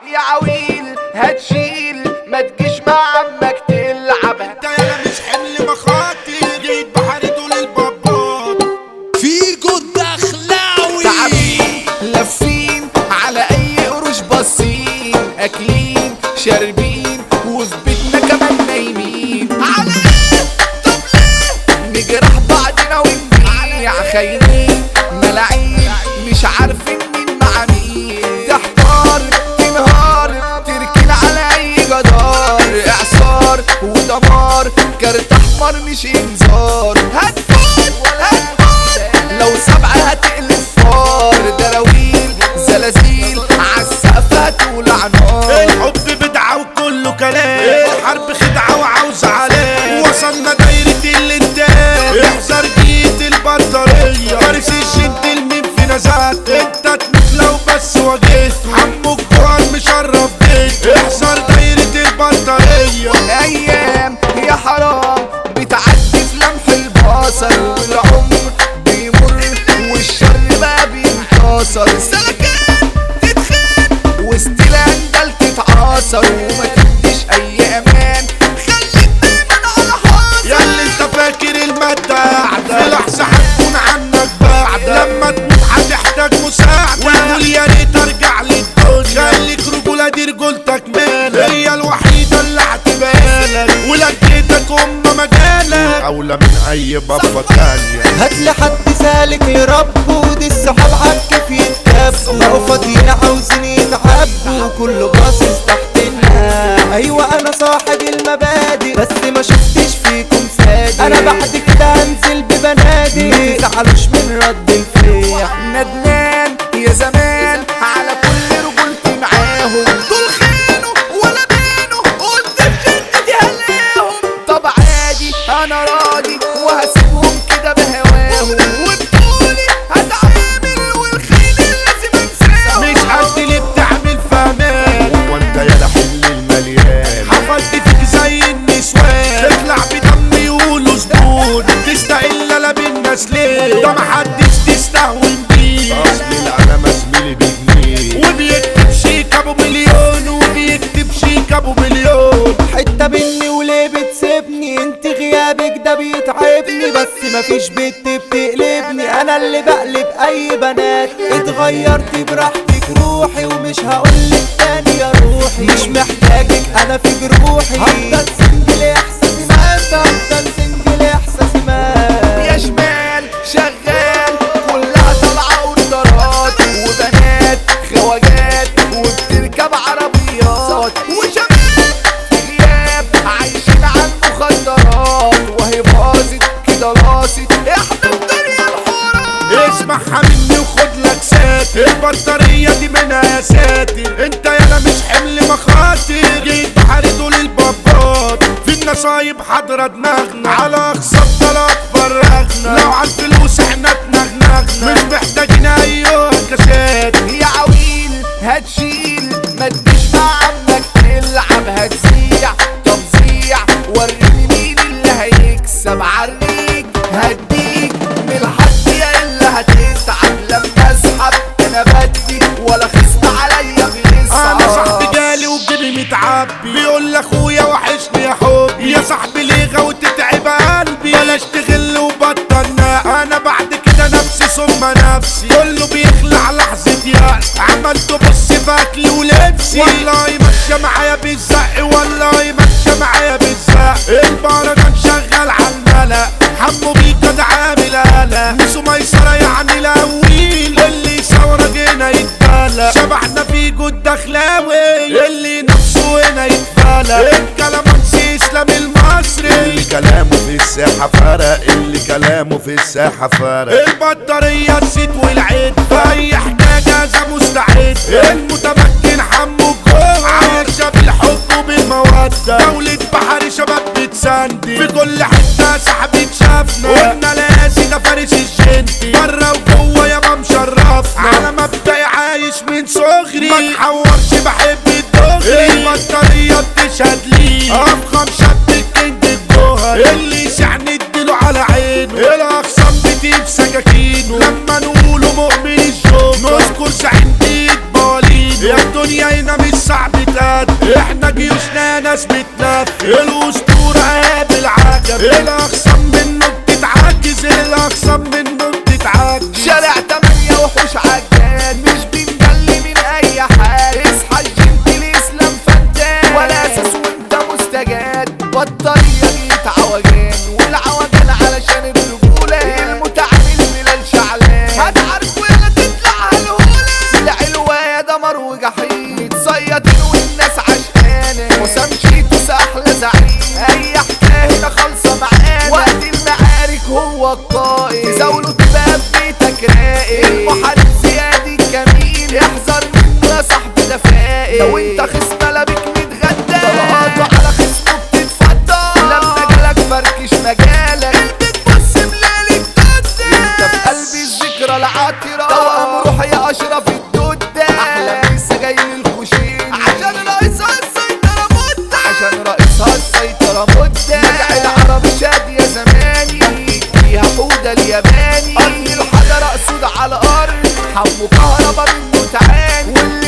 يا عويل هتشيل ما تجيش مع عمك تلعبها انت يالا مش حمل مخاطر جيت بحر دول البابات فيجو الدخلاوي تعبين لافين على اي قروش باصين اكلين شاربين وفي بيتنا كمان نايمين على ايه طب ليه نجرح بعضنا ونبيع خاينين ملاعين مش عارفين مين مع مين تحتار تنهار تركين على اي جدار اعصار ودمار كارت احمر مش انذار هتفوت هتفوت لو سبعة هتقلب فار دراويل زلازل عالسقف هتولع نار الحب بدعة وكله كلام الحرب خدعة وعاوز علام وصلنا دايرة الانتاج احذر جيت البطارية فارس الجد المين في نزات انت تموت لو بس واجهت عمو الجوهر مشرف بيت احذر دايرة البطارية ايام يا حرام بتعدي في لمح البصر والعمر بيمر والشر بقى بينتصر سلكان تتخان وستيلان دل تتعاصر وما تديش اي امان خليك دايما على حاصر يا اللي انت فاكر المادة قاعدة في لحظة هتكون عنك بعدة لما تموت هتحتاج مساعدة وتقول يا ريت ارجع للدنيا خليك رجولة دي رجولتك مالك هي الوحيدة اللي هتبالك ولقيتك ام مجالك اولى من اي بابا تانية هات لي حد سالك لرب ودي السحاب عالكيف يتكبوا بقوا فاضيين عاوزين يتعبوا كله باصص تحتنا ايوه انا صاحب المبادئ بس ما شفتش فيكم صادق انا بعد كده هنزل ببنادق ما تزعلوش من رد الفيح ندمان يا زمان على كل رجولتي معاهم دول خانوا ولا بينوا قلت بجدتي هلاهم طب عادي انا راضي وهسيبهم كده بهواهم وبطولي هتعامل والخيل لازم انساهم مش حد اللي بتعمل فامان هو انت يا لحل المليان حفلت فيك زي النسوان تطلع بدم يقولوا زبون تستقل لا بالناس ليه ده محدش تستهون بيه اصل العلامة زميلي بجنيه وبيكتب شيك ابو مليون وبيكتب شيك ابو مليون حتة مني وليه بتسيبني انت غيابك ده بيتعبني بس مفيش بنت بتقلبني انا اللي بقلب اي بنات اتغيرت براحتك روحي ومش هقولك تاني يا روحي مش محتاجك انا في جروحي هفضل سنجل احساسي مات هفضل سنجل احساسي مات يا شمال شغال كلها طالعة اوردرات وبنات خواجات وبتركب عربيات وشباب في غياب عايشين على المخدرات وهي باظت كده راست احنا في دنيا الحرام اسمعها مني وخد لك ساتر البطارية دي منها يا ساتر انت يالا مش حمل مخاطر جيت بحر دول البابات في النصايب حاضرة دماغنا على اقصى الطلب فرغنا لو على الفلوس احنا تنغنغنا مش محتاجين ايوه كاسات يا عويل هتشيل ما تجيش مع عمك تلعب هتزيع طب زيع وريني مين اللي هيكسب عريك هديك من الحد يا اللي هتتعب لما اسحب انا بدي ولا خصم عليا بيصعب انا صاحبي جالي وجيبي متعبي بيقول لاخويا وحشني يا حبي يا صاحبي ليه غوت تتعب قلبي بلاش تغل وبطلنا انا بعد كده نفسي ثم نفسي كله بيخلع لحظة يأس عملت بص في اكلي ولبسي والله ماشية معايا بالزق والله ماشية معايا بالزق البركة شغال على الملأ حمو بيكا ده عامل قلق نسو ميسرة يعني الاويل اللي يصور جينا يتبلى شبحنا في جود دخلاوي اللي نفسه هنا يتبلى الكلام اسلام المصري اللي كلامه في الساحة فرق اللي كلامه في الساحة فرق البطارية الزيت والعيد في اي حاجة ذا مستعد المتمكن حمو الجوع عايشة بالحب وبالمودة دولة بحر شباب بتسندي في كل حتة صاحبي شافنا قلنا لازم ده فارس الجنتي بره وجوه يابا مشرفنا على مبدأ عايش من صغري ما تحورش بحب الدغري البطارية بتشهد لي افخم شاب الكينج الجوهر اللي يسعني اديله على عينه الاخصام بتجيب سكاكينه لما نقوله مؤمن الجوكر نذكر زعيم بيت بالين يا الدنيا هنا مش صعب تاد احنا جيوشنا ناس بتناف الاسطورة ايهاب العجب الاخصم منه بتتعجز الاخصم منه بتتعجز شارع تمانية وحوش عجان مش بنجلي من اي حال اصحى الجنت الاسلام فتان ولا اساس وانت مستجاد بطارية جيت عوجان والعوجان علشان الرجولة المتعامل بلال شعلان هتعرفوا يلا تطلع هالهولة طلع الوايا دمر وجحيم متصيدين والناس عشقانة وسام شيتوس احلى زعيم اي حكاية هنا خالصة معانا وقت المعارك هو القائد تزاولوا تبقى في بيتك راقد المحارب زيادي الجميل احذر منه يا صاحبي ده فائد لو انت خصم لابك متغدى طلعاته على خصمه بتتفضل لما جالك فركش مجالك بتبص بليلك جدة انت في قلبي الذكرى العاطرة توأم روحي يا اشرف الدودة احلام لسه جاي للخشين عشان رئيسها السيطرة مدة عشان رئيسها السيطرة مدة نجع العربي شاد يا زماني فيها حودة الياباني ارض الحجر اقصد على الارض حمو كهربا منه تعاني واللي